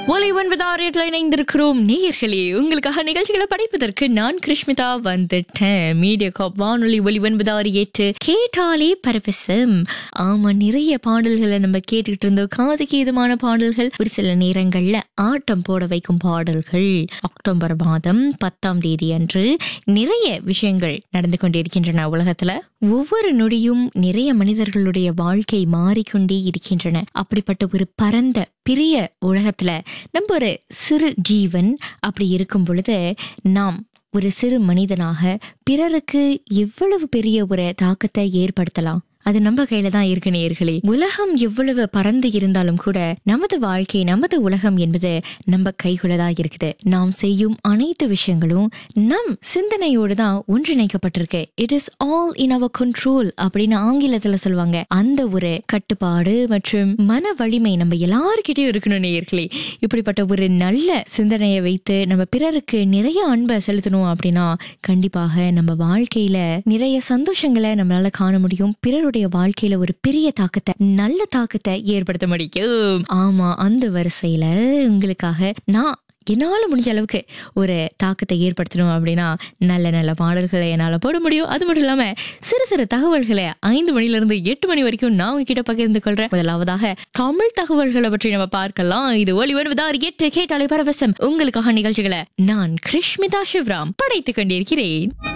ஒலி ஒன்பதாயிரத்தில் இணைந்திருக்கிறோம் நேயர்களே உங்களுக்காக நிகழ்ச்சிகளை படைப்பதற்கு நான் கிருஷ்மிதா வந்துட்டேன் மீடியா காப் வானொலி ஒலி ஒன்பதாறு எட்டு கேட்டாலே பரவசம் ஆமா நிறைய பாடல்களை நம்ம கேட்டுக்கிட்டு இருந்தோம் காதுக்கு இதமான பாடல்கள் ஒரு சில நேரங்கள்ல ஆட்டம் போட வைக்கும் பாடல்கள் அக்டோபர் மாதம் பத்தாம் தேதி அன்று நிறைய விஷயங்கள் நடந்து கொண்டிருக்கின்றன உலகத்துல ஒவ்வொரு நொடியும் நிறைய மனிதர்களுடைய வாழ்க்கை மாறிக்கொண்டே இருக்கின்றன அப்படிப்பட்ட ஒரு பரந்த பெரிய உலகத்துல நம்ம ஒரு சிறு ஜீவன் அப்படி இருக்கும் பொழுது நாம் ஒரு சிறு மனிதனாக பிறருக்கு எவ்வளவு பெரிய ஒரு தாக்கத்தை ஏற்படுத்தலாம் அது நம்ம கையில தான் இருக்கு நேர்களே உலகம் எவ்வளவு பறந்து இருந்தாலும் கூட நமது வாழ்க்கை நமது உலகம் என்பது நம்ம கைக்குள்ள தான் இருக்குது நாம் செய்யும் அனைத்து விஷயங்களும் நம் சிந்தனையோடு தான் ஒன்றிணைக்கப்பட்டிருக்கு it is all in our control அப்படின்னு ஆங்கிலத்துல சொல்லுவாங்க அந்த ஒரு கட்டுப்பாடு மற்றும் மன வலிமை நம்ம எல்லாருக்கிட்டையும் இருக்கணும் நேர்களே இப்படிப்பட்ட ஒரு நல்ல சிந்தனையை வைத்து நம்ம பிறருக்கு நிறைய அன்பை செலுத்தணும் அப்படின்னா கண்டிப்பாக நம்ம வாழ்க்கையில நிறைய சந்தோஷங்களை நம்மளால காண முடியும் பிறருடைய வாழ்க்கையில ஒரு பெரிய தாக்கத்தை நல்ல தாக்கத்தை ஏற்படுத்த முடியும் ஆமா அந்த வரிசையில உங்களுக்காக நான் என்னால முடிஞ்ச அளவுக்கு ஒரு தாக்கத்தை ஏற்படுத்தணும் அப்படின்னா நல்ல நல்ல பாடல்களை என்னால போட முடியும் அது மட்டும் இல்லாம சிறு சிறு தகவல்களை ஐந்து மணில இருந்து எட்டு மணி வரைக்கும் நான் உங்ககிட்ட பகிர்ந்து கொள்றேன் முதலாவதாக தமிழ் தகவல்களை பற்றி நம்ம பார்க்கலாம் இது ஒளி வருவதார் எட்டு கேட்டாலே பரவசம் உங்களுக்காக நிகழ்ச்சிகளை நான் கிருஷ்மிதா சிவராம் படைத்துக் கொண்டிருக்கிறேன்